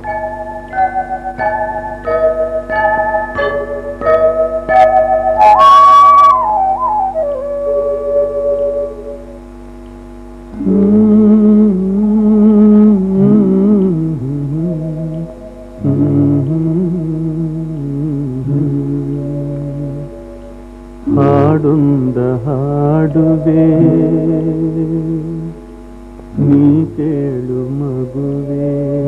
ಹಾಡುಂದ ಹಾಡುವೆ ನೀ ಕೇಳು ಮಗುವೆ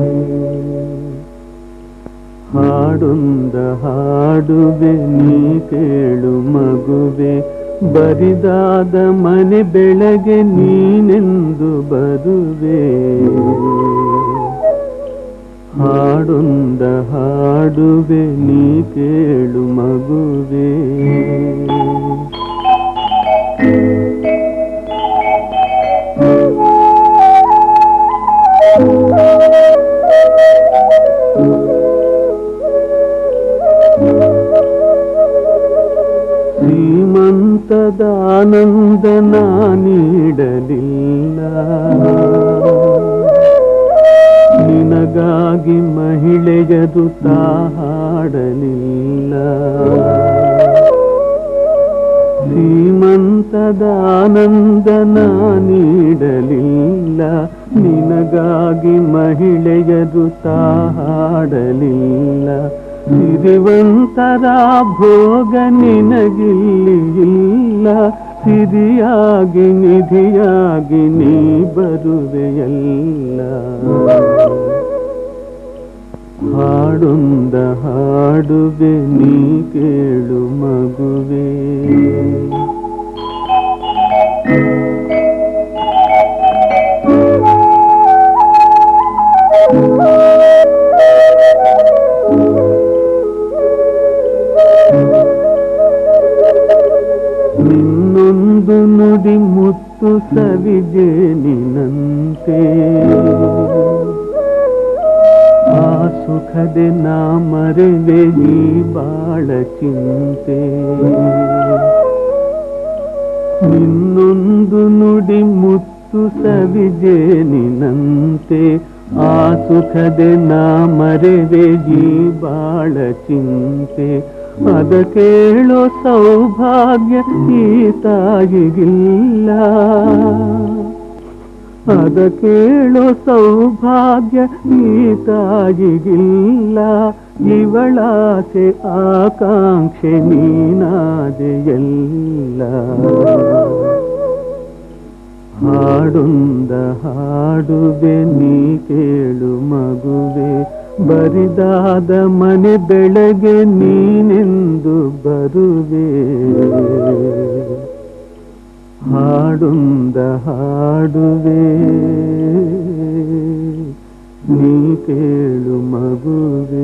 ಹಾಡುಂದ ಹಾಡುವೆ ನೀ ಕೇಳು ಮಗುವೆ ಬರಿದಾದ ಮನೆ ಬೆಳಗ್ಗೆ ನೀನೆಂದು ಬರುವೆ ಹಾಡುಂದ ಹಾಡುವೆ ನೀ ಕೇಳು ಮಗುವೆ ಶ್ರೀಮಂತದ ಆನಂದ ನಾ ನೀಡಲಿಲ್ಲ ನಿನಗಾಗಿ ಮಹಿಳೆಯದು ತಾ ಹಾಡಲಿಲ್ಲ ಶ್ರೀಮಂತದ ಆನಂದ ನಾ ನೀಡಲಿಲ್ಲ ನಿನಗಾಗಿ ಮಹಿಳೆಯದು ತಾ ಹಾಡಲಿಲ್ಲ ಸಿರಿವಂತರ ಭೋಗ ನಿನಗಿಲ್ಲಿ ಇಲ್ಲ ಸಿರಿಯಾಗಿ ನಿಧಿಯಾಗಿ ನೀ ಬರುವೆಯಲ್ಲ ಹಾಡುಂದ ಹಾಡುವೆ ನೀ ಕೇಳು ಮಗುವೆ ನಿನ್ನೊಂದು ನುಡಿ ಮುತ್ತು ಸವಿದೆ ನಿನಂತೆ ಆ ಸುಖದೆ ನಾ ಮರೆವೆ ಈ ಬಾಳ ಚಿಂತೆ ನಿನ್ನೊಂದು ನುಡಿ ಮುತ್ತು ಸವಿದೆ ನಿನಂತೆ ಆ ಸುಖದೆ ನಾ ಮರೆವೆ ಈ ಬಾಳ ಚಿಂತೆ ಅದ ಕೇಳೋ ಸೌಭಾಗ್ಯ ಈ ತಾಯಿಗಿಲ್ಲ ಅದ ಕೇಳೋ ಸೌಭಾಗ್ಯ ಈ ತಾಯಿಗಿಲ್ಲ ಇವಳಾಸೆ ಆಕಾಂಕ್ಷೆ ನೀನಾದೆಯಲ್ಲ ಹಾಡುಂದ ಹಾಡುವೆ ನೀ ಕೇಳು ಮಗುವೆ ಬರಿದಾದ ಮನೆ ಬೆಳಗ್ಗೆ ನೀನೆಂದು ಬರುವೆ ಹಾಡುಂದ ಹಾಡುವೆ ನೀ ಕೇಳು ಮಗುವೆ